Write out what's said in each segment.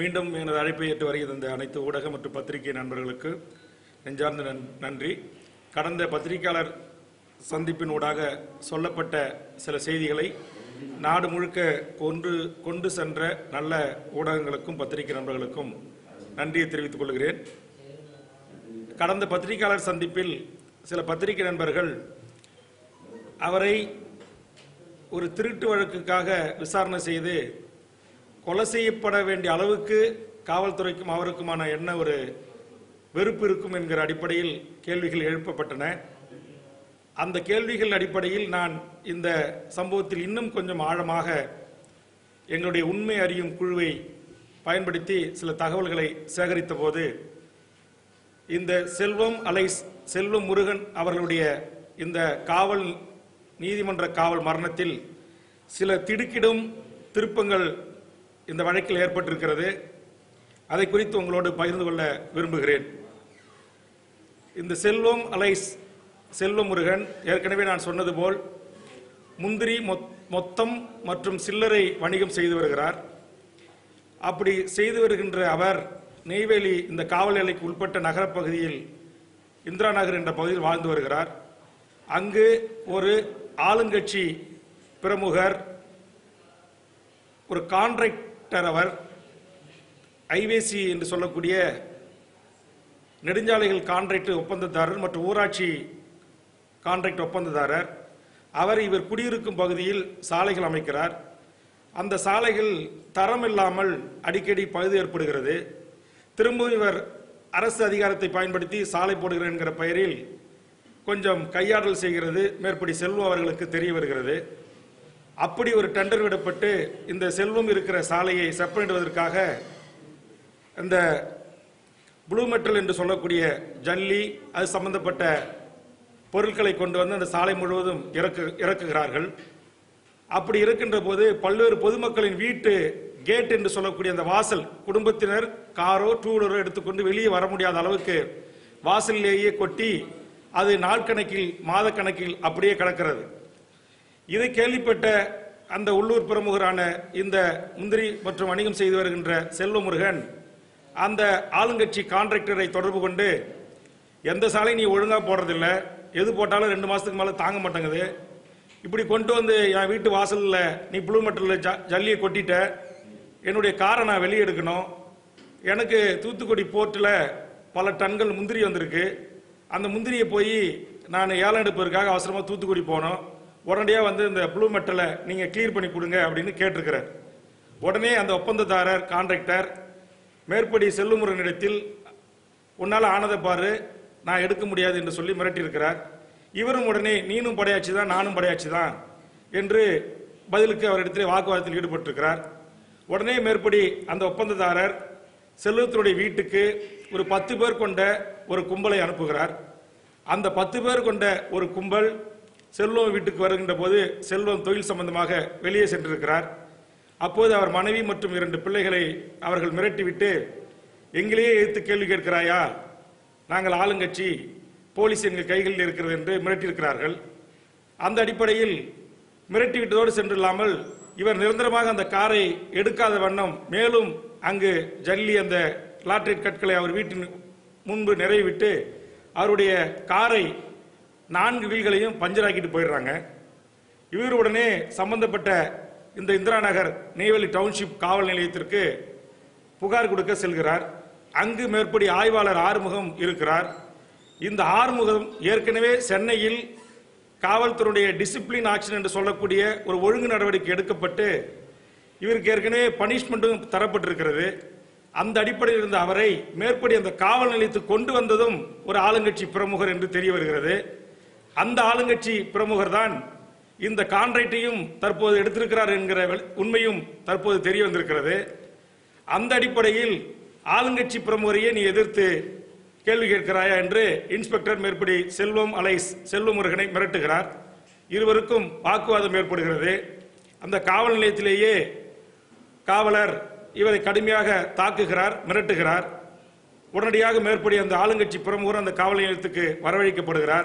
மீண்டும் எனது அழைப்பை ஏற்று வருகை தந்த அனைத்து ஊடக மற்றும் பத்திரிகை நண்பர்களுக்கு நெஞ்சார்ந்த நன்- நன்றி கடந்த பத்திரிகையாளர் சந்திப்பின் ஊடாக சொல்லப்பட்ட சில செய்திகளை நாடு முழுக்க கொண்டு கொண்டு சென்ற நல்ல ஊடகங்களுக்கும் பத்திரிகை நண்பர்களுக்கும் நன்றியை தெரிவித்துக் கொள்கிறேன் கடந்த பத்திரிகையாளர் சந்திப்பில் சில பத்திரிகை நண்பர்கள் அவரை ஒரு திருட்டு வழக்குக்காக விசாரணை செய்து கொலை செய்யப்பட வேண்டிய அளவுக்கு காவல்துறைக்கும் அவருக்குமான என்ன ஒரு வெறுப்பு இருக்கும் என்கிற அடிப்படையில் கேள்விகள் எழுப்பப்பட்டன அந்த கேள்விகள் அடிப்படையில் நான் இந்த சம்பவத்தில் இன்னும் கொஞ்சம் ஆழமாக எங்களுடைய உண்மை அறியும் குழுவை பயன்படுத்தி சில தகவல்களை சேகரித்த போது இந்த செல்வம் அலைஸ் செல்வம் முருகன் அவர்களுடைய இந்த காவல் நீதிமன்ற காவல் மரணத்தில் சில திடுக்கிடும் திருப்பங்கள் இந்த வழக்கில் ஏற்பட்டிருக்கிறது அதை குறித்து உங்களோடு பகிர்ந்து கொள்ள விரும்புகிறேன் இந்த செல்வம் அலைஸ் செல்வம் முருகன் ஏற்கனவே நான் சொன்னது போல் முந்திரி மொத்- மொத்தம் மற்றும் சில்லறை வணிகம் செய்து வருகிறார் அப்படி செய்து வருகின்ற அவர் நெய்வேலி இந்த காவல் எல்லைக்கு உட்பட்ட நகரப்பகுதியில் இந்திரா நகர் என்ற பகுதியில் வாழ்ந்து வருகிறார் அங்கு ஒரு ஆளுங்கட்சி பிரமுகர் ஒரு கான்ட்ராக்டர் அவர் ஐவேசி என்று சொல்லக்கூடிய நெடுஞ்சாலைகள் கான்ட்ராக்ட் ஒப்பந்ததாரர் மற்றும் ஊராட்சி கான்ட்ராக்ட் ஒப்பந்ததாரர் அவர் இவர் குடியிருக்கும் பகுதியில் சாலைகள் அமைக்கிறார் அந்த சாலைகள் தரம் இல்லாமல் அடிக்கடி பழுது ஏற்படுகிறது திரும்பவும் இவர் அரசு அதிகாரத்தை பயன்படுத்தி சாலை போடுகிறேன் என்கிற பெயரில் கொஞ்சம் கையாடல் செய்கிறது மேற்படி செல்வம் அவர்களுக்கு தெரிய வருகிறது அப்படி ஒரு டெண்டர் விடப்பட்டு இந்த செல்வம் இருக்கிற சாலையை செப்பனிடுவதற்காக இந்த ப்ளூ மெட்டல் என்று சொல்லக்கூடிய ஜல்லி அது சம்பந்தப்பட்ட பொருட்களை கொண்டு வந்து அந்த சாலை முழுவதும் இறக்கு இறக்குகிறார்கள் அப்படி இருக்கின்ற போது பல்வேறு பொதுமக்களின் வீட்டு கேட் என்று சொல்லக்கூடிய அந்த வாசல் குடும்பத்தினர் காரோ டூ வீலரோ எடுத்துக்கொண்டு வெளியே வர முடியாத அளவுக்கு வாசலிலேயே கொட்டி அது நாள் கணக்கில் மாத கணக்கில் அப்படியே கிடக்கிறது இதை கேள்விப்பட்ட அந்த உள்ளூர் பிரமுகரான இந்த முந்திரி மற்றும் வணிகம் செய்து வருகின்ற செல்வமுருகன் அந்த ஆளுங்கட்சி கான்ட்ராக்டரை தொடர்பு கொண்டு எந்த சாலை நீ ஒழுங்கா போடுறதில்ல எது போட்டாலும் ரெண்டு மாசத்துக்கு மேல தாங்க மாட்டேங்குது இப்படி கொண்டு வந்து என் வீட்டு வாசல்ல நீ புழு மட்டலில் ஜல்லியை கொட்டிட்ட என்னுடைய காரை நான் வெளியே எடுக்கணும் எனக்கு தூத்துக்குடி போர்ட்டில் பல டன்கள் முந்திரி வந்திருக்கு அந்த முந்திரியை போய் நான் ஏலம் எடுப்பதற்காக அவசரமாக தூத்துக்குடி போனோம் உடனடியாக வந்து இந்த ப்ளூ மெட்டலை நீங்கள் கிளியர் பண்ணி கொடுங்க அப்படின்னு கேட்டிருக்கிறார் உடனே அந்த ஒப்பந்ததாரர் கான்ட்ராக்டர் மேற்படி செல்லுமுருகனிடத்தில் உன்னால் ஆனதை பாரு நான் எடுக்க முடியாது என்று சொல்லி மிரட்டியிருக்கிறார் இவரும் உடனே நீனும் படையாட்சி தான் நானும் படையாட்சி தான் என்று பதிலுக்கு அவரிடத்தில் வாக்குவாதத்தில் ஈடுபட்டிருக்கிறார் உடனே மேற்படி அந்த ஒப்பந்ததாரர் செல்வத்தினுடைய வீட்டுக்கு ஒரு பத்து பேர் கொண்ட ஒரு கும்பலை அனுப்புகிறார் அந்த பத்து பேர் கொண்ட ஒரு கும்பல் செல்வம் வீட்டுக்கு வருகின்ற போது செல்வம் தொழில் சம்பந்தமாக வெளியே சென்றிருக்கிறார் அப்போது அவர் மனைவி மற்றும் இரண்டு பிள்ளைகளை அவர்கள் மிரட்டிவிட்டு எங்களையே எதிர்த்து கேள்வி கேட்கிறாயா நாங்கள் ஆளுங்கட்சி போலீஸ் எங்கள் கைகளில் இருக்கிறது என்று மிரட்டியிருக்கிறார்கள் அந்த அடிப்படையில் மிரட்டிவிட்டதோடு சென்றில்லாமல் இவர் நிரந்தரமாக அந்த காரை எடுக்காத வண்ணம் மேலும் அங்கு ஜல்லி அந்த லாட்ரேட் கற்களை அவர் வீட்டின் முன்பு நிறைவிட்டு அவருடைய காரை நான்கு வீல்களையும் பஞ்சராக்கிட்டு போயிடுறாங்க இவர் உடனே சம்பந்தப்பட்ட இந்த இந்திரா நகர் நெய்வேலி டவுன்ஷிப் காவல் நிலையத்திற்கு புகார் கொடுக்க செல்கிறார் அங்கு மேற்படி ஆய்வாளர் ஆறுமுகம் இருக்கிறார் இந்த ஆறுமுகம் ஏற்கனவே சென்னையில் காவல்துறையுடைய டிசிப்ளின் ஆக்ஷன் என்று சொல்லக்கூடிய ஒரு ஒழுங்கு நடவடிக்கை எடுக்கப்பட்டு இவருக்கு ஏற்கனவே பனிஷ்மெண்ட்டும் தரப்பட்டிருக்கிறது அந்த அடிப்படையில் இருந்த அவரை மேற்படி அந்த காவல் நிலையத்துக்கு கொண்டு வந்ததும் ஒரு ஆளுங்கட்சி பிரமுகர் என்று தெரிய வருகிறது அந்த ஆளுங்கட்சி பிரமுகர் தான் இந்த கான்ட்ராக்டையும் தற்போது எடுத்திருக்கிறார் என்கிற வெள்- உண்மையும் தற்போது தெரிய வந்திருக்கிறது அந்த அடிப்படையில் ஆளுங்கட்சி பிரமுகரையே நீ எதிர்த்து கேள்வி கேட்கிறாயா என்று இன்ஸ்பெக்டர் மேற்படி செல்வம் அலைஸ் செல்வம் முருகனை மிரட்டுகிறார் இருவருக்கும் வாக்குவாதம் ஏற்படுகிறது அந்த காவல் நிலையத்திலேயே காவலர் இவரை கடுமையாக தாக்குகிறார் மிரட்டுகிறார் உடனடியாக மேற்படி அந்த ஆளுங்கட்சி பிரமுகர் அந்த காவல் நிலையத்துக்கு வரவழைக்கப்படுகிறார்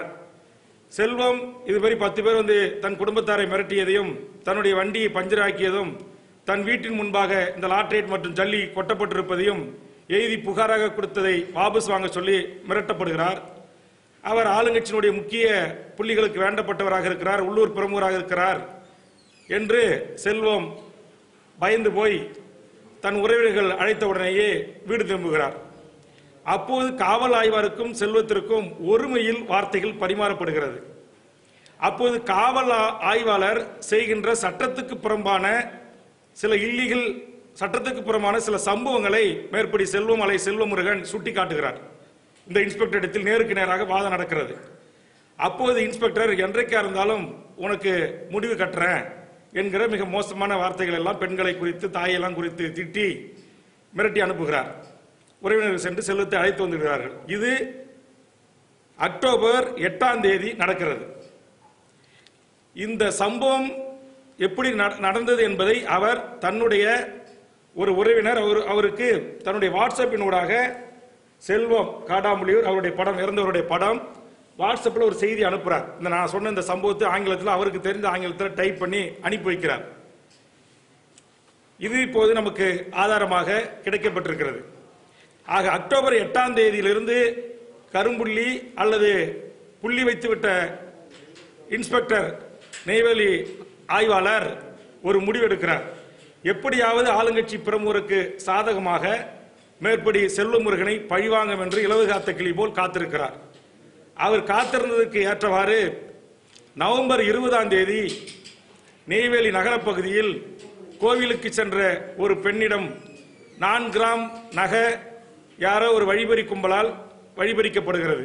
செல்வம் இதுவரை பத்து பேர் வந்து தன் குடும்பத்தாரை மிரட்டியதையும் தன்னுடைய வண்டியை பஞ்சராக்கியதும் தன் வீட்டின் முன்பாக இந்த லாட்ரேட் மற்றும் ஜல்லி கொட்டப்பட்டிருப்பதையும் எழுதி புகாராக கொடுத்ததை வாபஸ் வாங்க சொல்லி மிரட்டப்படுகிறார் அவர் ஆளுங்கட்சியினுடைய முக்கிய புள்ளிகளுக்கு வேண்டப்பட்டவராக இருக்கிறார் உள்ளூர் பிரமுகராக இருக்கிறார் என்று செல்வம் பயந்து போய் தன் உறவினர்கள் அழைத்த உடனேயே வீடு திரும்புகிறார் அப்போது காவல் ஆய்வாருக்கும் செல்வத்திற்கும் ஒருமையில் வார்த்தைகள் பரிமாறப்படுகிறது அப்போது காவல் ஆ- ஆய்வாளர் செய்கின்ற சட்டத்துக்கு புறம்பான சில இல்லீகல் சட்டத்துக்கு புறம்பான சில சம்பவங்களை மேற்படி செல்வம் அலை செல்வமுருகன் சுட்டி காட்டுகிறார் இந்த இன்ஸ்பெக்டர் இடத்தில் நேருக்கு நேராக வாதம் நடக்கிறது அப்போது இன்ஸ்பெக்டர் என்றைக்கா இருந்தாலும் உனக்கு முடிவு கட்டுறேன் என்கிற மிக மோசமான வார்த்தைகள் எல்லாம் பெண்களை குறித்து தாயெல்லாம் குறித்து திட்டி மிரட்டி அனுப்புகிறார் உறவினர்கள் சென்று செல்வத்தை அழைத்து வந்துகிறார்கள் இது அக்டோபர் எட்டாம் தேதி நடக்கிறது இந்த சம்பவம் எப்படி நட- நடந்தது என்பதை அவர் தன்னுடைய ஒரு உறவினர் அவர் அவருக்கு தன்னுடைய வாட்ஸ்அப்பினூடாக செல்வம் காடாமொழியூர் அவருடைய படம் இறந்தவருடைய படம் வாட்ஸ்அப்பில் ஒரு செய்தி அனுப்புறார் இந்த நான் சொன்ன இந்த சம்பவத்தை ஆங்கிலத்தில் அவருக்கு தெரிந்த ஆங்கிலத்தில் டைப் பண்ணி அனுப்பி வைக்கிறார் இது இப்போது நமக்கு ஆதாரமாக கிடைக்கப்பட்டிருக்கிறது ஆக அக்டோபர் எட்டாம் தேதியிலிருந்து கரும்புள்ளி அல்லது புள்ளி வைத்துவிட்ட இன்ஸ்பெக்டர் நெய்வேலி ஆய்வாளர் ஒரு முடிவெடுக்கிறார் எப்படியாவது ஆளுங்கட்சி பிரமுகருக்கு சாதகமாக மேற்படி செல்வமுருகனை பழிவாங்கும் என்று இலவு காத்த கிளி போல் காத்திருக்கிறார் அவர் காத்திருந்ததற்கு ஏற்றவாறு நவம்பர் இருபதாம் தேதி நெய்வேலி நகரப்பகுதியில் கோவிலுக்கு சென்ற ஒரு பெண்ணிடம் நான்கு கிராம் நகை யாரோ ஒரு வழிபறி கும்பலால் வழிபறிக்கப்படுகிறது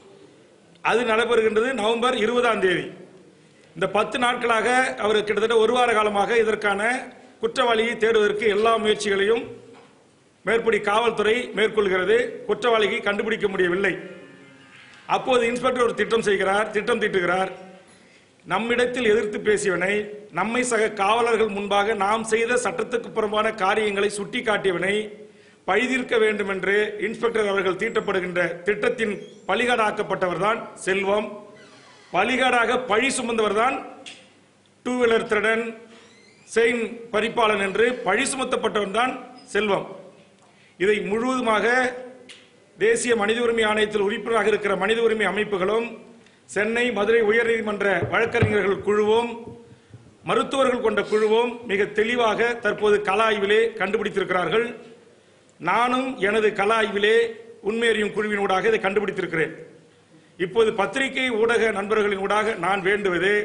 அது நடைபெறுகின்றது நவம்பர் இருபதாம் தேதி இந்த பத்து நாட்களாக அவர் கிட்டத்தட்ட ஒரு வார காலமாக இதற்கான குற்றவாளியை தேடுவதற்கு எல்லா முயற்சிகளையும் மேற்படி காவல்துறை மேற்கொள்கிறது குற்றவாளியை கண்டுபிடிக்க முடியவில்லை அப்போது இன்ஸ்பெக்டர் ஒரு திட்டம் செய்கிறார் திட்டம் தீட்டுகிறார் நம்மிடத்தில் எதிர்த்து பேசியவனை நம்மை சக காவலர்கள் முன்பாக நாம் செய்த சட்டத்துக்கு புறம்பான காரியங்களை சுட்டிக்காட்டியவனை பழிதீர்க்க வேண்டும் என்று இன்ஸ்பெக்டர் அவர்கள் தீட்டப்படுகின்ற திட்டத்தின் பலிகாடாக்கப்பட்டவர்தான் செல்வம் பலிகாடாக பழி சுமந்தவர்தான் டூ வீலர் திருடன் செயின் பறிப்பாளன் என்று பழி சுமத்தப்பட்டவன் தான் செல்வம் இதை முழுவதுமாக தேசிய மனித உரிமை ஆணையத்தில் உறுப்பினராக இருக்கிற மனித உரிமை அமைப்புகளும் சென்னை மதுரை உயர்நீதிமன்ற வழக்கறிஞர்கள் குழுவும் மருத்துவர்கள் கொண்ட குழுவும் மிக தெளிவாக தற்போது கள ஆய்விலே கண்டுபிடித்திருக்கிறார்கள் நானும் எனது கள ஆய்விலே உண்மையறியும் குழுவினூடாக இதை கண்டுபிடித்திருக்கிறேன் இப்போது பத்திரிகை ஊடக நண்பர்களின் ஊடாக நான் வேண்டுவது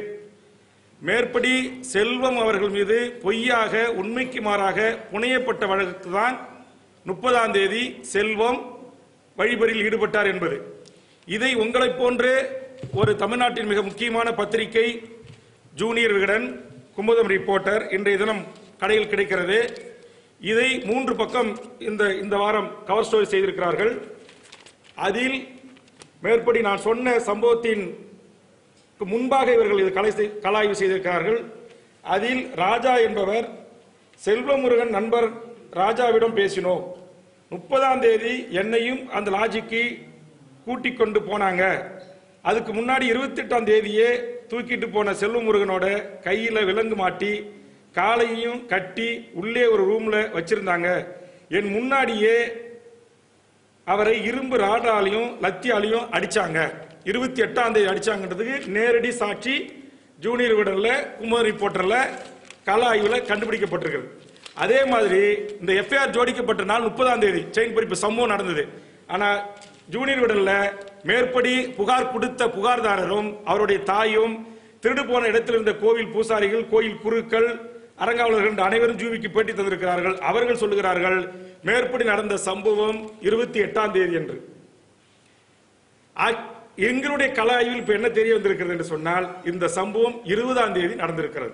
மேற்படி செல்வம் அவர்கள் மீது பொய்யாக உண்மைக்கு மாறாக புனையப்பட்ட வழக்கு தான் முப்பதாம் தேதி செல்வம் வழிபறியில் ஈடுபட்டார் என்பது இதை உங்களைப் போன்று ஒரு தமிழ்நாட்டின் மிக முக்கியமான பத்திரிகை ஜூனியர் விகடன் குமுதம் ரிப்போர்ட்டர் இன்றைய தினம் கடையில் கிடைக்கிறது இதை மூன்று பக்கம் இந்த இந்த வாரம் கவர் ஸ்டோரி செய்திருக்கிறார்கள் அதில் மேற்படி நான் சொன்ன சம்பவத்தின் முன்பாக இவர்கள் இது கலை செய்- கலாய்வு செய்திருக்கிறார்கள் அதில் ராஜா என்பவர் செல்வமுருகன் நண்பர் ராஜாவிடம் பேசினோம் முப்பதாம் தேதி என்னையும் அந்த லாஜிக்கு கூட்டிக் கொண்டு போனாங்க அதுக்கு முன்னாடி இருபத்தெட்டாம் தேதியே தூக்கிட்டு போன செல்வமுருகனோட கையில விலங்கு மாட்டி காலையும் கட்டி உள்ளே ஒரு ரூம்ல வச்சிருந்தாங்க என் முன்னாடியே அவரை இரும்பு ராடாலையும் லத்தியாலையும் அடிச்சாங்க இருபத்தி எட்டாம் தேதி அடிச்சாங்கன்றதுக்கு நேரடி சாட்சி ஜூனியர் விடல்ல குமார் ரிப்போர்ட்டர்ல கள ஆய்வுல கண்டுபிடிக்கப்பட்டிருக்கிறது அதே மாதிரி இந்த எஃப்ஐஆர் ஜோடிக்கப்பட்ட நாள் முப்பதாம் தேதி செயின் பறிப்பு சம்பவம் நடந்தது ஆனா ஜூனியர் விடல்ல மேற்படி புகார் கொடுத்த புகார்தாரரும் அவருடைய தாயும் திருடு போன இடத்தில் இருந்த கோவில் பூசாரிகள் கோயில் குருக்கள் அரங்காவலர்கள் என்று அனைவரும் ஜூவிக்கு பேட்டி தந்திருக்கிறார்கள் அவர்கள் சொல்லுகிறார்கள் மேற்படி நடந்த சம்பவம் இருபத்தி எட்டாம் தேதி என்று ஆ- எங்களுடைய கல ஆய்வில் இப்ப என்ன தெரிய வந்திருக்கிறது என்று சொன்னால் இந்த சம்பவம் இருபதாம் தேதி நடந்திருக்கிறது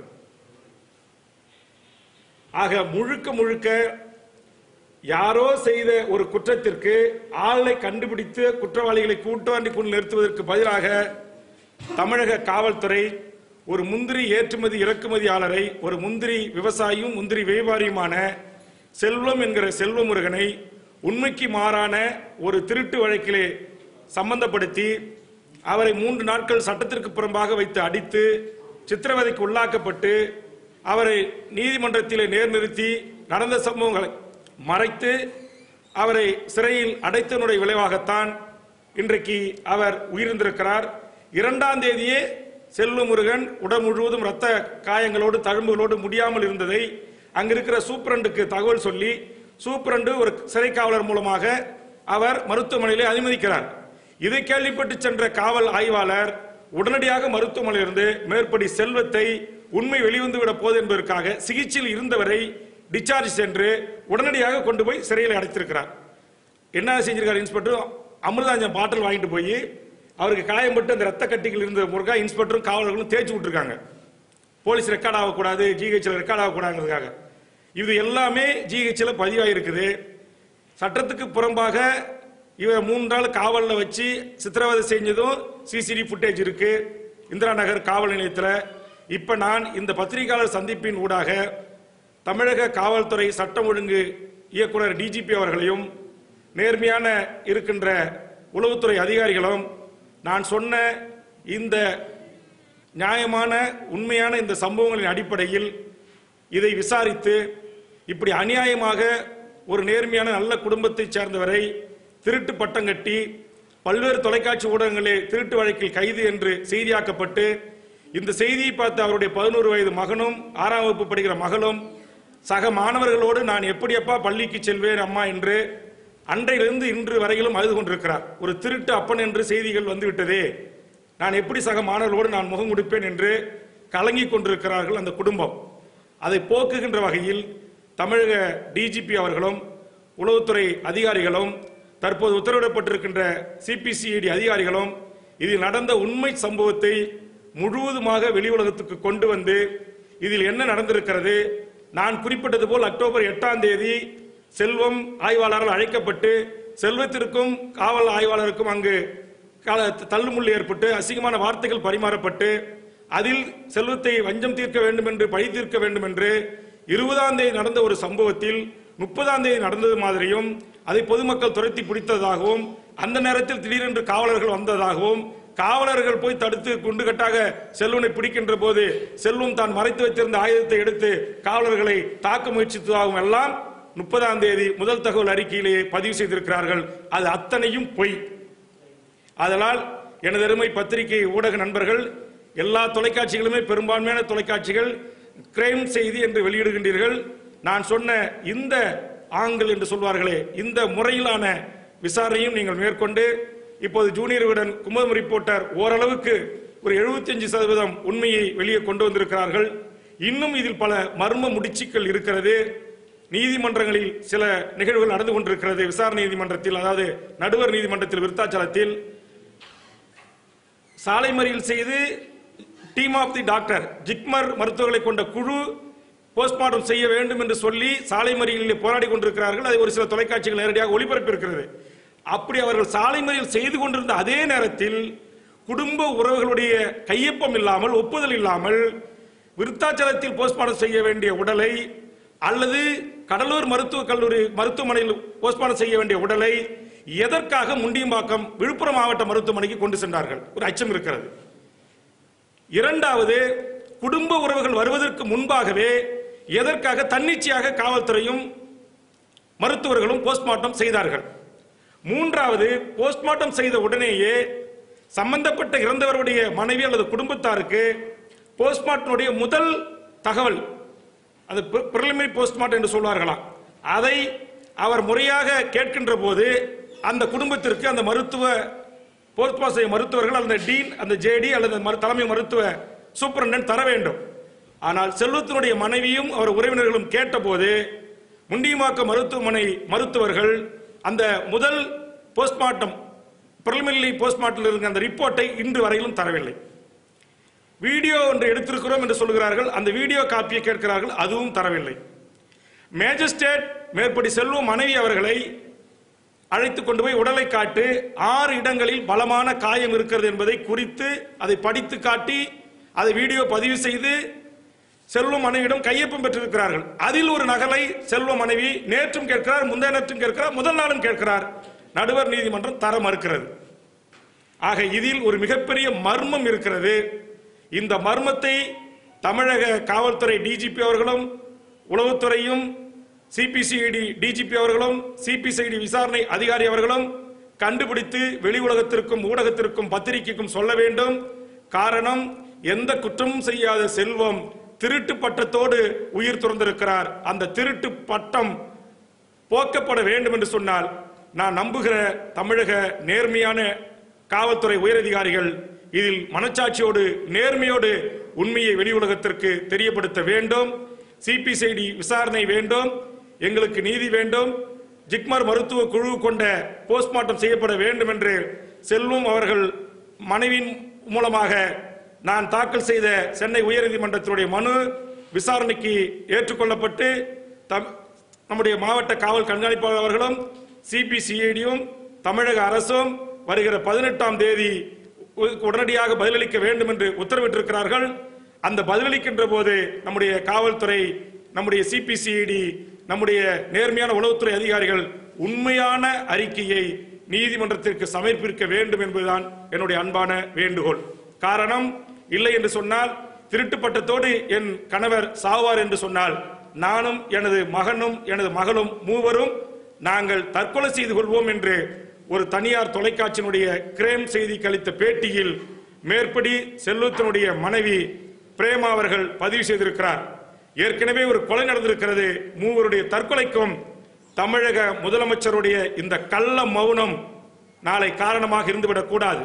ஆக முழுக்க முழுக்க யாரோ செய்த ஒரு குற்றத்திற்கு ஆளை கண்டுபிடித்து குற்றவாளிகளை கூட்டாண்டிக்குள் நிறுத்துவதற்கு பதிலாக தமிழக காவல்துறை ஒரு முந்திரி ஏற்றுமதி இறக்குமதியாளரை ஒரு முந்திரி விவசாயியும் முந்திரி வியாபாரியுமான செல்வம் என்கிற செல்வமுருகனை உண்மைக்கு மாறான ஒரு திருட்டு வழக்கிலே சம்பந்தப்படுத்தி அவரை மூன்று நாட்கள் சட்டத்திற்கு புறம்பாக வைத்து அடித்து சித்திரவதைக்கு உள்ளாக்கப்பட்டு அவரை நீதிமன்றத்திலே நேர்நிறுத்தி நடந்த சம்பவங்களை மறைத்து அவரை சிறையில் அடைத்தனுடைய விளைவாகத்தான் இன்றைக்கு அவர் உயிரிழந்திருக்கிறார் இரண்டாம் தேதியே செல்வமுருகன் உடல் முழுவதும் ரத்த காயங்களோடு தழும்புகளோடு முடியாமல் இருந்ததை அங்கிருக்கிற சூப்பரண்டுக்கு தகவல் சொல்லி சூப்பரண்டு ஒரு சிறை காவலர் மூலமாக அவர் மருத்துவமனையிலே அனுமதிக்கிறார் இதை கேள்விப்பட்டு சென்ற காவல் ஆய்வாளர் உடனடியாக மருத்துவமனையிலிருந்து மேற்படி செல்வத்தை உண்மை வெளிவந்து விட போது என்பதற்காக சிகிச்சையில் இருந்தவரை டிஸ்சார்ஜ் சென்று உடனடியாக கொண்டு போய் சிறையில் அடைத்திருக்கிறார் என்ன செஞ்சிருக்காரு இன்ஸ்பெக்டர் அமிர்தாஞ்சம் பாட்டில் வாங்கிட்டு போய் அவருக்கு காயம்பட்டு அந்த ரத்த கட்டிகள் இருந்த முருகா இன்ஸ்பெக்டரும் காவலர்களும் தேய்ச்சி விட்டுருக்காங்க போலீஸ் ரெக்கார்ட் ஆகக்கூடாது ஜிஹெச்ல ரெக்கார்ட் ஆகக்கூடாதுங்கிறதுக்காக இது எல்லாமே ஜிஹெச்ல பதிவாயிருக்குது சட்டத்துக்கு புறம்பாக இவர் மூன்று நாள் காவலில் வச்சு சித்திரவதை செஞ்சதும் சிசிடி ஃபுட்டேஜ் இருக்கு இந்திரா நகர் காவல் நிலையத்தில் இப்போ நான் இந்த பத்திரிகையாளர் சந்திப்பின் ஊடாக தமிழக காவல்துறை சட்டம் ஒழுங்கு இயக்குனர் டிஜிபி அவர்களையும் நேர்மையான இருக்கின்ற உளவுத்துறை அதிகாரிகளும் நான் சொன்ன இந்த நியாயமான உண்மையான இந்த சம்பவங்களின் அடிப்படையில் இதை விசாரித்து இப்படி அநியாயமாக ஒரு நேர்மையான நல்ல குடும்பத்தைச் சேர்ந்தவரை திருட்டு பட்டம் கட்டி பல்வேறு தொலைக்காட்சி ஊடகங்களே திருட்டு வழக்கில் கைது என்று செய்தியாக்கப்பட்டு இந்த செய்தியை பார்த்து அவருடைய பதினோரு வயது மகனும் ஆறாம் வகுப்பு படிக்கிற மகளும் சக மாணவர்களோடு நான் எப்படியப்பா பள்ளிக்கு செல்வேன் அம்மா என்று அன்றையிலிருந்து இன்று வரையிலும் அழுது கொண்டிருக்கிறார் ஒரு திருட்டு அப்பன் என்று செய்திகள் வந்துவிட்டதே நான் எப்படி சக மாணவர்களோடு நான் முகம் கொடுப்பேன் என்று கலங்கிக் கொண்டிருக்கிறார்கள் அந்த குடும்பம் அதை போக்குகின்ற வகையில் தமிழக டிஜிபி அவர்களும் உளவுத்துறை அதிகாரிகளும் தற்போது உத்தரவிடப்பட்டிருக்கின்ற சிபிசிஐடி அதிகாரிகளும் இதில் நடந்த உண்மை சம்பவத்தை முழுவதுமாக வெளி உலகத்துக்கு கொண்டு வந்து இதில் என்ன நடந்திருக்கிறது நான் குறிப்பிட்டது போல் அக்டோபர் எட்டாம் தேதி செல்வம் ஆய்வாளரால் அழைக்கப்பட்டு செல்வத்திற்கும் காவல் ஆய்வாளருக்கும் அங்கு கால- தள்ளுமுள்ளு ஏற்பட்டு அசிங்கமான வார்த்தைகள் பரிமாறப்பட்டு அதில் செல்வத்தை வஞ்சம் தீர்க்க வேண்டும் என்று பழி தீர்க்க வேண்டும் என்று இருபதாம் தேதி நடந்த ஒரு சம்பவத்தில் முப்பதாம் தேதி நடந்தது மாதிரியும் அதை பொதுமக்கள் துரத்தி பிடித்ததாகவும் அந்த நேரத்தில் திடீரென்று காவலர்கள் வந்ததாகவும் காவலர்கள் போய் தடுத்து குண்டுகட்டாக செல்வனை பிடிக்கின்ற போது செல்வம் தான் மறைத்து வைத்திருந்த ஆயுதத்தை எடுத்து காவலர்களை தாக்க முயற்சித்ததாகவும் எல்லாம் முப்பதாம் தேதி முதல் தகவல் அறிக்கையிலேயே பதிவு செய்திருக்கிறார்கள் அது அத்தனையும் பொய் அதனால் எனது அருமை பத்திரிகை ஊடக நண்பர்கள் எல்லா தொலைக்காட்சிகளுமே பெரும்பான்மையான தொலைக்காட்சிகள் கிரைம் செய்தி என்று வெளியிடுகின்றீர்கள் நான் சொன்ன இந்த ஆங்கிள் என்று சொல்வார்களே இந்த முறையிலான விசாரணையும் நீங்கள் மேற்கொண்டு இப்போது ஜூனியர் விடன் குமுதம் ரிப்போர்ட்டர் ஓரளவுக்கு ஒரு 75% சதவீதம் உண்மையை வெளியே கொண்டு வந்திருக்கிறார்கள் இன்னும் இதில் பல மர்ம முடிச்சுக்கள் இருக்கிறது நீதிமன்றங்களில் சில நிகழ்வுகள் நடந்து கொண்டிருக்கிறது விசாரணை நீதிமன்றத்தில் அதாவது நடுவர் நீதிமன்றத்தில் விருத்தாச்சலத்தில் சாலை மறியல் செய்து team of the doctor JIPMER மருத்துவர்களை கொண்ட குழு போஸ்ட்மார்ட்டம் செய்ய வேண்டும் என்று சொல்லி சாலை மறியலில் போராடி கொண்டிருக்கிறார்கள் அதை ஒரு சில தொலைக்காட்சிகள் நேரடியாக ஒளிபரப்பியிருக்கிறது அப்படி அவர்கள் சாலை மறியல் செய்து கொண்டிருந்த அதே நேரத்தில் குடும்ப உறவுகளுடைய கையொப்பம் இல்லாமல் ஒப்புதல் இல்லாமல் விருத்தாச்சலத்தில் போஸ்ட்மார்ட்டம் செய்ய வேண்டிய உடலை அல்லது கடலூர் மருத்துவக் கல்லூரி மருத்துவமனையில் போஸ்ட்மார்ட்டம் செய்ய வேண்டிய உடலை எதற்காக முண்டியம்பாக்கம் விழுப்புரம் மாவட்ட மருத்துவமனைக்கு கொண்டு சென்றார்கள் ஒரு அச்சம் இருக்கிறது இரண்டாவது குடும்ப உறவுகள் வருவதற்கு முன்பாகவே எதற்காக தன்னிச்சையாக காவல்துறையும் மருத்துவர்களும் போஸ்ட்மார்ட்டம் செய்தார்கள் மூன்றாவது போஸ்ட்மார்ட்டம் செய்த உடனேயே சம்பந்தப்பட்ட இறந்தவருடைய மனைவி அல்லது குடும்பத்தாருக்கு போஸ்ட்மார்ட்டமுடைய முதல் தகவல் அது பிரிலிமினரி போஸ்ட்மார்ட்டம் என்று சொல்வார்களாம் அதை அவர் முறையாக கேட்கின்ற போது அந்த குடும்பத்திற்கு அந்த மருத்துவ போஸ்ட்மார்ட்டம் செய்ய மருத்துவர்கள் அந்த டீன் அந்த ஜேடி அல்லது மரு- தலைமை மருத்துவ சூப்பரண்டன் தர வேண்டும் ஆனால் செல்வத்தினுடைய மனைவியும் அவர் உறவினர்களும் கேட்டபோது முண்டியமாக்க மருத்துவமனை மருத்துவர்கள் அந்த முதல் போஸ்ட்மார்ட்டம் பிரிலிமினரி போஸ்ட்மார்ட்டம் இருந்த அந்த ரிப்போர்ட்டை இன்று வரையிலும் தரவில்லை வீடியோ ஒன்று எடுத்திருக்கிறோம் என்று சொல்கிறார்கள் அந்த வீடியோ காப்பியை கேட்கிறார்கள் அதுவும் தரவில்லை மேஜிஸ்ட்ரேட் மேற்படி செல்வம் மனைவி அவர்களை அழைத்து கொண்டு போய் உடலை காட்டு ஆறு இடங்களில் பலமான காயம் இருக்கிறது என்பதை குறித்து அதை படித்து காட்டி அதை வீடியோ பதிவு செய்து செல்வம் மனைவியிடம் கையொப்பம் பெற்றிருக்கிறார்கள் அதில் ஒரு நகலை செல்வ மனைவி நேற்றும் கேட்கிறார் முந்தைய நேற்றும் கேட்கிறார் முதல் நாளும் கேட்கிறார் நடுவர் நீதிமன்றம் தர மறுக்கிறது ஆக இதில் ஒரு மிகப்பெரிய மர்மம் இருக்கிறது இந்த மர்மத்தை தமிழக காவல்துறை டிஜிபி அவர்களும் உளவுத்துறையும் சிபிசிஐடி டிஜிபி அவர்களும் சிபிசிஐடி விசாரணை அதிகாரி அவர்களும் கண்டுபிடித்து வெளி உலகத்திற்கும் ஊடகத்திற்கும் பத்திரிகைக்கும் சொல்ல வேண்டும் காரணம் எந்த குற்றமும் செய்யாத செல்வம் திருட்டு பட்டத்தோடு உயிர் துறந்திருக்கிறார் அந்த திருட்டு பட்டம் போக்கப்பட வேண்டும் என்று சொன்னால் நான் நம்புகிற தமிழக நேர்மையான காவல்துறை உயரதிகாரிகள் இதில் மனச்சாட்சியோடு நேர்மையோடு உண்மையை வெளி உலகத்திற்கு தெரியப்படுத்த வேண்டும் சிபிசிஐடி விசாரணை வேண்டும் எங்களுக்கு நீதி வேண்டும் ஜிக்மர் மருத்துவ குழு கொண்ட போஸ்ட்மார்ட்டம் செய்யப்பட வேண்டும் என்று செல்வம் அவர்கள் மனைவியின் மூலமாக நான் தாக்கல் செய்த சென்னை உயர்நீதிமன்றத்தினுடைய மனு விசாரணைக்கு ஏற்றுக்கொள்ளப்பட்டு தம்- நம்முடைய மாவட்ட காவல் கண்காணிப்பாளர் அவர்களும் சிபிசிஐடியும் தமிழக அரசும் வருகிற பதினெட்டாம் தேதி உ- உடனடியாக பதிலளிக்க வேண்டும் என்று உத்தரவிட்டிருக்கிறார்கள் அந்த பதிலளிக்கின்ற போது நம்முடைய காவல்துறை நம்முடைய சிபிசிஐடி நம்முடைய நேர்மையான உளவுத்துறை அதிகாரிகள் உண்மையான அறிக்கையை நீதிமன்றத்திற்கு சமர்ப்பிக்க வேண்டும் என்பதுதான் என்னுடைய அன்பான வேண்டுகோள் காரணம் இல்லை என்று சொன்னால் திருட்டு பட்டத்தோடு என் கணவர் சாவார் என்று சொன்னால் நானும் எனது மகனும் எனது மகளும் மூவரும் நாங்கள் தற்கொலை செய்து கொள்வோம் என்று ஒரு தனியார் தொலைக்காட்சியினுடைய கிரேம் செய்திக்கு அளித்த பேட்டியில் மேற்படி செல்வத்தினுடைய மனைவி பிரேமா அவர்கள் பதிவு செய்திருக்கிறார் ஏற்கனவே ஒரு கொலை நடந்திருக்கிறது மூவருடைய தற்கொலைக்கும் தமிழக முதலமைச்சருடைய இந்த கள்ள மௌனம் நாளை காரணமாக இருந்துவிடக் கூடாது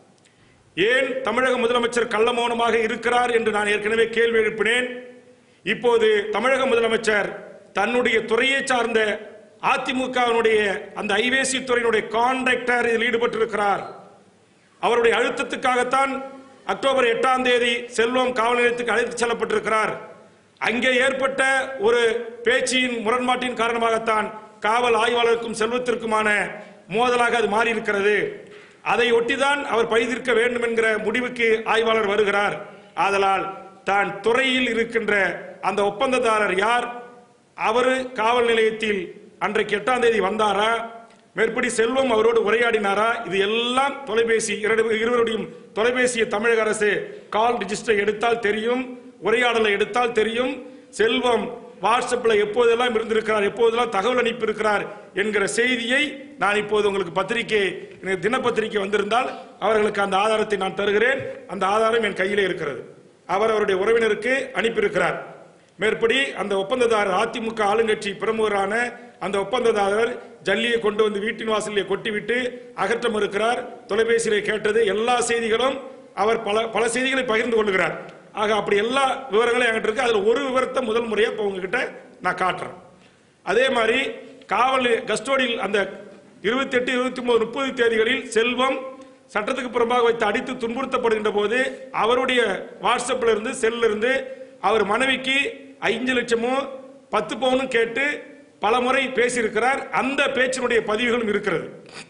ஏன் தமிழக முதலமைச்சர் கள்ள மௌனமாக இருக்கிறார் என்று நான் ஏற்கனவே கேள்வி எழுப்பினேன் இப்போது தமிழக முதலமைச்சர் தன்னுடைய துறையை சார்ந்த அதிமுகவினுடைய அந்த ஐவேசி துறையினுடைய கான்ட்ராக்டர் இதில் ஈடுபட்டிருக்கிறார் அவருடைய அழுத்தத்துக்காகத்தான் அக்டோபர் எட்டாம் தேதி செல்வம் காவல் நிலையத்துக்கு அழைத்து செல்லப்பட்டிருக்கிறார் அங்கே ஏற்பட்ட ஒரு பேச்சின் முரண்பாட்டின் காரணமாகத்தான் காவல் ஆய்வாளருக்கும் செல்வத்திற்குமான மோதலாக அது மாறி இருக்கிறது அதை ஒட்டிதான் அவர் பழிதீர்க்க வேண்டும் என்கிற முடிவுக்கு ஆய்வாளர் வருகிறார் ஆதலால் தான் துறையில் இருக்கின்ற அந்த ஒப்பந்ததாரர் யார் அவரு காவல் நிலையத்தில் அன்றைக்கு எட்டாம் தேதி வந்தாரா மேற்படி செல்வம் அவரோடு உரையாடினாரா இது எல்லாம் தொலைபேசி இரண்டு- இருவருடையும் தொலைபேசியை தமிழக அரசு கால் ரிஜிஸ்டர் எடுத்தால் தெரியும் உரையாடலை எடுத்தால் தெரியும் செல்வம் வாட்ஸ்அப்ல எப்போதெல்லாம் இருந்திருக்கிறார் எப்போதெல்லாம் தகவல் அனுப்பி இருக்கிறார் என்கிற செய்தியை நான் இப்போது உங்களுக்கு பத்திரிகை எனக்கு தினப்பத்திரிகை வந்திருந்தால் அவர்களுக்கு அந்த ஆதாரத்தை நான் தருகிறேன் அந்த ஆதாரம் என் கையிலே இருக்கிறது அவர் அவருடைய உறவினருக்கு அனுப்பியிருக்கிறார் மேற்படி அந்த ஒப்பந்ததாரர் அதிமுக ஆளுங்கட்சி பிரமுகரான அந்த ஒப்பந்ததாரர் ஜல்லியை கொண்டு வந்து வீட்டின் வாசலிலே கொட்டிவிட்டு அகற்ற மறுக்கிறார் தொலைபேசியிலே கேட்டது எல்லா செய்திகளும் அவர் பல பல செய்திகளை பகிர்ந்து கொள்கிறார் ஆக அப்படி எல்லா விவரங்களும் என்கிட்ட இருக்கு அதுல ஒரு விவரத்தை முதல் முறையா இப்ப உங்ககிட்ட நான் காட்டுறேன் அதே மாதிரி காவல் கஸ்டோடியில் அந்த இருபத்தி எட்டு இருபத்தி ஒன்பது முப்பது தேதிகளில் செல்வம் சட்டத்துக்கு புறம்பாக வைத்து அடித்து துன்புறுத்தப்படுகின்ற போது அவருடைய வாட்ஸ்அப்ல இருந்து செல்ல இருந்து அவர் மனைவிக்கு ஐந்து லட்சமும் பத்து பவுனும் கேட்டு பல முறை பேசியிருக்கிறார் அந்த பேச்சினுடைய பதிவுகளும் இருக்கிறது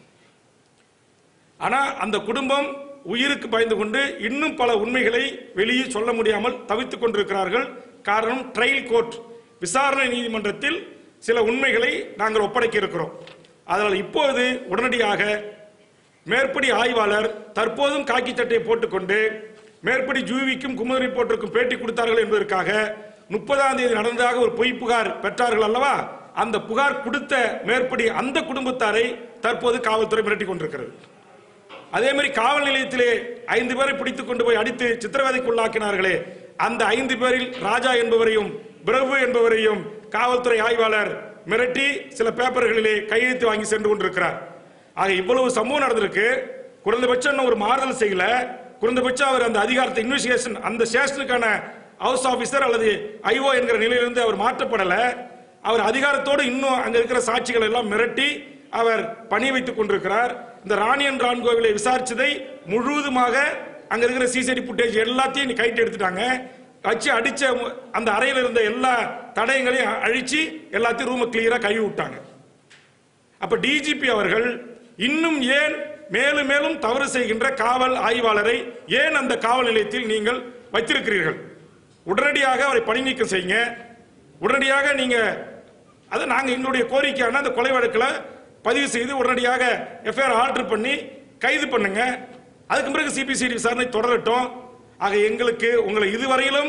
ஆனா அந்த குடும்பம் உயிருக்கு பயந்து கொண்டு இன்னும் பல உண்மைகளை வெளியே சொல்ல முடியாமல் தவித்துக் கொண்டிருக்கிறார்கள் காரணம் ட்ரையல் கோர்ட் விசாரணை நீதிமன்றத்தில் சில உண்மைகளை நாங்கள் ஒப்படைக்க இருக்கிறோம் அதனால் இப்போது உடனடியாக மேற்படி ஆய்வாளர் தற்போதும் காக்கி சட்டையை போட்டுக்கொண்டு மேற்படி ஜூவிக்கும் குமுத ரிப்போர்ட்டருக்கும் பேட்டி கொடுத்தார்கள் என்பதற்காக முப்பதாம் தேதி நடந்ததாக ஒரு பொய் புகார் பெற்றார்கள் அல்லவா அந்த புகார் கொடுத்த மேற்படி அந்த குடும்பத்தாரை தற்போது காவல்துறை மிரட்டிக் கொண்டிருக்கிறது அதே மாதிரி காவல் நிலையத்திலே ஐந்து பேரை பிடித்துக் கொண்டு போய் அடித்து சித்திரவதைக்குள்ளாக்கினார்களே அந்த ஐந்து பேரில் ராஜா என்பவரையும் பிரபு என்பவரையும் காவல்துறை ஆய்வாளர் மிரட்டி சில பேப்பர்களிலே கையெழுத்து வாங்கி சென்று கொண்டிருக்கிறார் ஆக இவ்வளவு சம்பவம் நடந்திருக்கு குறைந்தபட்சம் இன்னும் ஒரு மாறுதல் செய்யல குறைந்தபட்சம் அவர் அந்த அதிகாரத்தை இன்வெஸ்டிகேஷன் அந்த ஸ்டேஷனுக்கான ஹவுஸ் ஆபீசர் அல்லது ஐஓ என்கிற நிலையிலிருந்து அவர் மாற்றப்படல அவர் அதிகாரத்தோடு இன்னும் அங்க இருக்கிற சாட்சிகள் எல்லாம் மிரட்டி அவர் பணி வைத்துக் கொண்டிருக்கிறார் இந்த ராணியன் ரான்கோவிலை விசாரிச்சதை முழுவதுமாக அங்க இருக்கிற சிசிடி புட்டேஜ் எல்லாத்தையும் நீ கைட்டு எடுத்துட்டாங்க வச்சு அடிச்ச மு- அந்த அறையில் இருந்த எல்லா தடயங்களையும் அழிச்சு எல்லாத்தையும் ரூமை கிளியரா கழுவி விட்டாங்க அப்ப டிஜிபி அவர்கள் இன்னும் ஏன் மேலும் மேலும் தவறு செய்கின்ற காவல் ஆய்வாளரை ஏன் அந்த காவல் நிலையத்தில் நீங்கள் வைத்திருக்கிறீர்கள் உடனடியாக அவரை பணி நீக்கம் செய்யுங்க உடனடியாக நீங்க அது நாங்க எங்களுடைய கோரிக்கையான அந்த கொலை வழக்குல பதிவு செய்து உடனடியாக எஃப்ஐஆர் ஆர்டர் பண்ணி கைது பண்ணுங்க அதுக்கு பிறகு சிபிசிடி விசாரணை தொடரட்டும் ஆக எங்களுக்கு உங்களை இதுவரையிலும்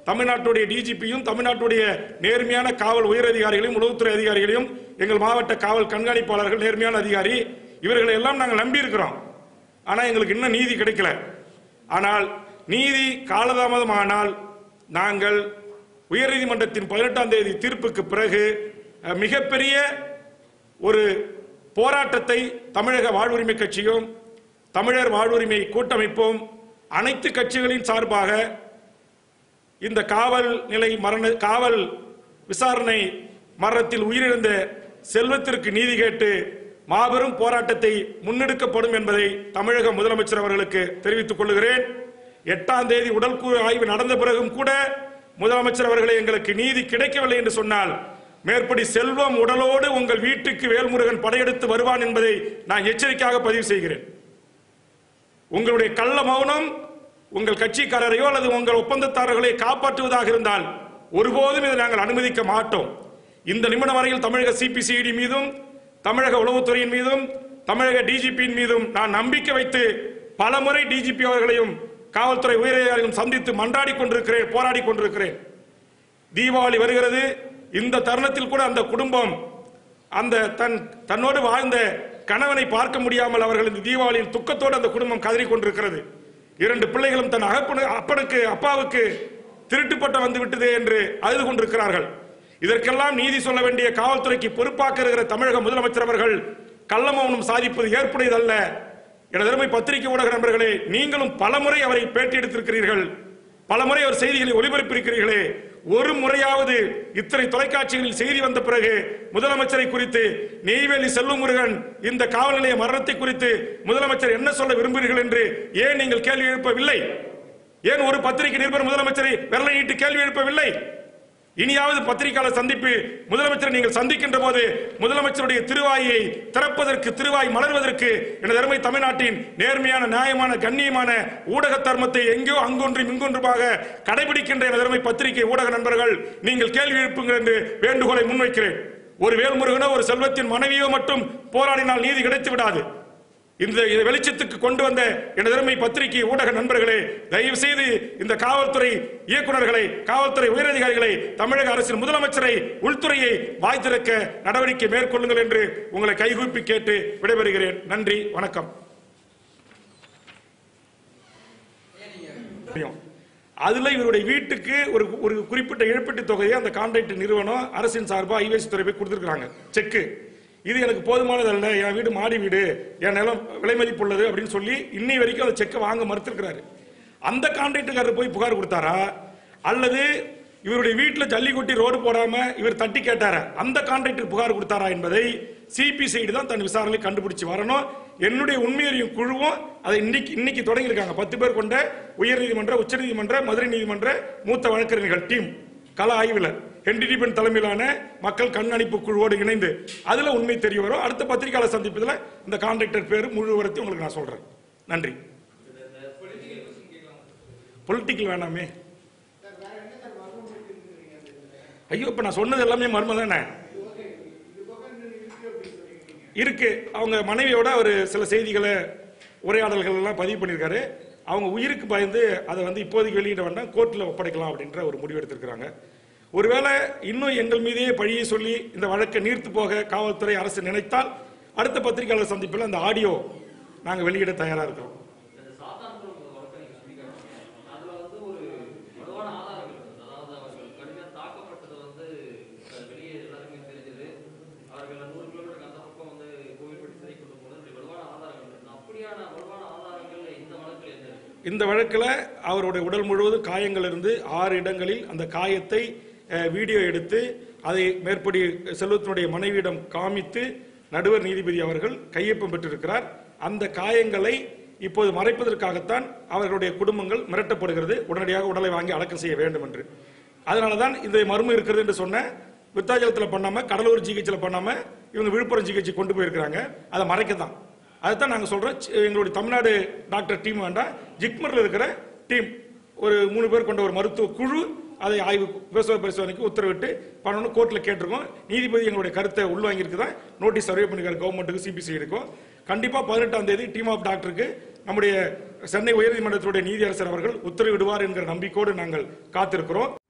தமிழ்நாட்டுடைய டிஜிபியும் தமிழ்நாட்டுடைய நேர்மையான காவல் உயரதிகாரிகளையும் உளவுத்துறை அதிகாரிகளையும் எங்கள் மாவட்ட காவல் கண்காணிப்பாளர்கள் நேர்மையான அதிகாரி இவர்களை எல்லாம் நாங்கள் நம்பி இருக்கிறோம் ஆனா எங்களுக்கு இன்னும் நீதி கிடைக்கல ஆனால் நீதி காலதாமதமானால் நாங்கள் உயர்நீதிமன்றத்தின் பதினெட்டாம் தேதி தீர்ப்புக்கு பிறகு அஹ், மிகப்பெரிய ஒரு போராட்டத்தை தமிழக வாழ்வுரிமை கட்சியும் தமிழர் வாழ்வுரிமை கூட்டமைப்பும் அனைத்து கட்சிகளின் சார்பாக இந்த காவல் நிலை மரண காவல் விசாரணை மரணத்தில் உயிரிழந்த செல்வத்திற்கு நீதி கேட்டு மாபெரும் போராட்டத்தை முன்னெடுக்கப்படும் என்பதை தமிழக முதலமைச்சர் அவர்களுக்கு தெரிவித்துக் கொள்கிறேன் எட்டாம் தேதி உடல்கூறு ஆய்வு நடந்த பிறகும் கூட முதலமைச்சர் அவர்களே எங்களுக்கு நீதி கிடைக்கவில்லை என்று சொன்னால் மேற்படி செல்வம் உடலோடு உங்கள் வீட்டுக்கு வேல்முருகன் படையெடுத்து வருவான் என்பதை நான் எச்சரிக்கையாக பதிவு செய்கிறேன் உங்களுடைய கள்ள மௌனம் உங்கள் கட்சிக்காரரையோ அல்லது உங்கள் ஒப்பந்ததாரர்களை காப்பாற்றுவதாக இருந்தால் ஒருபோதும் இதை நாங்கள் அனுமதிக்க மாட்டோம் இந்த நிமிடம் வரையில் தமிழக சிபிசிஐடி மீதும் தமிழக உளவுத்துறையின் மீதும் தமிழக டிஜிபியின் மீதும் நான் நம்பிக்கை வைத்து பலமுறை டிஜிபி அவர்களையும் காவல்துறை உயரதிகாரிகளும் சந்தித்து மன்றாடி கொண்டிருக்கிறேன் போராடி கொண்டிருக்கிறேன் தீபாவளி வருகிறது இந்த தருணத்தில் கூட அந்த குடும்பம் அந்த தன் தன்னோடு வாழ்ந்த கணவனை பார்க்க முடியாமல் அவர்கள் இந்த தீபாவளியில் துக்கத்தோடு அந்த குடும்பம் கதறிக் கொண்டிருக்கிறது இரண்டு பிள்ளைகளும் தன் அகப்பனு அப்பனுக்கு அப்பாவுக்கு திருட்டுப்பட்ட வந்து விட்டதே என்று அழுது கொண்டிருக்கிறார்கள் இதற்கெல்லாம் நீதி சொல்ல வேண்டிய காவல்துறைக்கு பொறுப்பாக்க இருக்கிற தமிழக முதலமைச்சர் அவர்கள் கள்ளமௌனம் சாதிப்பது ஏற்புடையதல்ல எனது அருமை பத்திரிகை ஊடக நண்பர்களே நீங்களும் பலமுறை அவரை பேட்டி எடுத்திருக்கிறீர்கள் பலமுறை அவர் செய்திகளை ஒளிபரப்பியிருக்கிறீர்களே ஒரு முறையாவது இத்தனை தொலைக்காட்சிகளில் செய்தி வந்த பிறகு முதலமைச்சரை குறித்து நெய்வேலி செல்வமுருகன் இந்த காவல் நிலைய மரணத்தை குறித்து முதலமைச்சர் என்ன சொல்ல விரும்புகிறீர்கள் என்று ஏன் நீங்கள் கேள்வி எழுப்பவில்லை ஏன் ஒரு பத்திரிகை நிருபர் முதலமைச்சரை வெள்ளை நீட்டு கேள்வி எழுப்பவில்லை இனியாவது பத்திரிகையாளர் சந்திப்பு முதலமைச்சரை நீங்கள் சந்திக்கின்ற போது முதலமைச்சருடைய திருவாயை திறப்பதற்கு திருவாய் மலர்வதற்கு எனது அருமை தமிழ்நாட்டின் நேர்மையான நியாயமான கண்ணியமான ஊடக தர்மத்தை எங்கோ அங்கொன்றும் இங்கொன்றுமாக கடைபிடிக்கின்ற எனது அருமை பத்திரிகை ஊடக நண்பர்கள் நீங்கள் கேள்வி எழுப்புங்கள் என்று வேண்டுகோளை முன்வைக்கிறேன் ஒரு வேல்முருகனோ ஒரு செல்வத்தின் மனைவியோ மட்டும் போராடினால் நீதி கிடைத்து விடாது இந்த இதை வெளிச்சத்துக்கு கொண்டு வந்த எனது அருமை பத்திரிகை ஊடக நண்பர்களே தயவு செய்து இந்த காவல்துறை இயக்குநர்களை காவல்துறை உயரதிகாரிகளை தமிழக அரசின் முதலமைச்சரை உள்துறையை வாய் திறக்க நடவடிக்கை மேற்கொள்ளுங்கள் என்று உங்களை கைகூப்பி கேட்டு விடைபெறுகிறேன் நன்றி வணக்கம் அதுல இவருடைய வீட்டுக்கு ஒரு ஒரு குறிப்பிட்ட இழப்பீட்டு தொகையை அந்த கான்ட்ராக்ட் நிறுவனம் அரசின் சார்பாக ஐவேசி துறை போய் கொடுத்துருக்காங்க செக்கு இது எனக்கு போதுமானதல்ல என் வீடு மாடி வீடு என் நிலம் விலை மதிப்புள்ளது அப்படின்னு சொல்லி இன்னை வரைக்கும் அந்த செக்கை வாங்க மறுத்திருக்கிறாரு அந்த கான்ட்ராக்டுக்காரர் போய் புகார் கொடுத்தாரா அல்லது இவருடைய வீட்டில் ஜல்லி கொட்டி ரோடு போடாம இவர் தட்டி கேட்டாரா அந்த கான்ட்ராக்டர் புகார் கொடுத்தாரா என்பதை சிபி சைடு தான் தன் விசாரணை கண்டுபிடிச்சு வரணும் என்னுடைய உண்மையறியும் குழுவும் அதை இன்னைக்கு இன்னைக்கு தொடங்கியிருக்காங்க பத்து பேர் கொண்ட உயர்நீதிமன்ற உச்சநீதிமன்ற மதுரை நீதிமன்ற மூத்த வழக்கறிஞர்கள் டீம் கள ஆய்வில் ஹென்டிடிபன் தலைமையிலான மக்கள் கண்காணிப்பு குழுவோடு இணைந்து அதுல உண்மை தெரிய வரும் அடுத்த பத்திரிகையாளர் சந்திப்பதில் இந்த கான்ட்ராக்டர் பேர் முழு விவரத்தையும் உங்களுக்கு நான் சொல்றேன் நன்றி பொலிட்டிக்கல் வேணாமே ஐயோ இப்ப நான் சொன்னது எல்லாமே மர்மம் தானே இருக்கு அவங்க மனைவியோட ஒரு சில செய்திகளை உரையாடல்கள் எல்லாம் பதிவு பண்ணியிருக்காரு அவங்க உயிருக்கு பயந்து அதை வந்து இப்போதைக்கு வெளியிட வேண்டாம் கோர்ட்டில் ஒப்படைக்கலாம் அப்படின்ற ஒரு முடிவு எடுத்திருக்கிறாங்க ஒருவேளை இன்னும் எங்கள் மீதே பழியை சொல்லி இந்த வழக்கை நீர்த்து போக காவல்துறை அரசு நினைத்தால் அடுத்த பத்திரிகையாளர் சந்திப்பில் அந்த ஆடியோ நாங்கள் வெளியிட தயாரா இருக்கிறோம் அதுல வந்து ஒரு வலுவான ஆதாரங்கள் இருந்தது அதாவது அவர்கள் கடுமையாக தாக்கப்பட்டது வந்து அஹ், வெளியே எல்லாருக்குமே தெரிஞ்சது அவர்கள் நூறு கிலோமீட்டருக்கு அந்த பக்கம் வந்து கோவில்பட்டி சிறை கொண்டு போனது இப்படி வலுவான ஆதாரங்கள் இருந்தது அப்படியான வலுவான ஆதாரங்கள் இந்த வழக்கில் என்ன இருக்கு இந்த வழக்கில் அவருடைய உடல் முழுவதும் காயங்கள் இருந்து ஆறு இடங்களில் அந்த காயத்தை அஹ், வீடியோ எடுத்து அதை மேற்படி செல்வத்தினுடைய மனைவியிடம் காமித்து நடுவர் நீதிபதி அவர்கள் கையொப்பம் பெற்றிருக்கிறார் அந்த காயங்களை இப்போது மறைப்பதற்காகத்தான் அவர்களுடைய குடும்பங்கள் மிரட்டப்படுகிறது உடனடியாக உடலை வாங்கி அடக்கம் செய்ய வேண்டும் என்று அதனால தான் இந்த மர்மம் இருக்கிறது என்று சொன்ன விருத்தாச்சலத்தில் பண்ணாம கடலூர் ஜிஹெச்சில் பண்ணாம இவங்க விழுப்புரம் ஜிஹெச் கொண்டு போயிருக்கிறாங்க அதை மறைக்க தான் அதுதான் நாங்கள் சொல்றோம் சி- எங்களுடைய தமிழ்நாடு டாக்டர் டீம் வேண்டாம் ஜிக்மரில் இருக்கிற டீம் ஒரு மூணு பேர் கொண்ட ஒரு மருத்துவ குழு அதை ஆய்வு பிரசவ பரிசோதனைக்கு உத்தரவிட்டு பண்ணணும் கோர்ட்டில் கேட்டிருக்கோம் நீதிபதி எங்களுடைய கருத்தை உள்வாங்கியிருக்கு தான் நோட்டீஸ் சர்வே பண்ணிருக்காரு கவர்மெண்ட்டுக்கு சிபிசி இருக்கும் கண்டிப்பாக பதினெட்டாம் தேதி டீம் ஆஃப் டாக்டருக்கு நம்முடைய சென்னை உயர்நீதிமன்றத்துடைய நீதியரசர் அவர்கள் உத்தரவிடுவார் என்கிற நம்பிக்கையோடு நாங்கள் காத்திருக்கிறோம்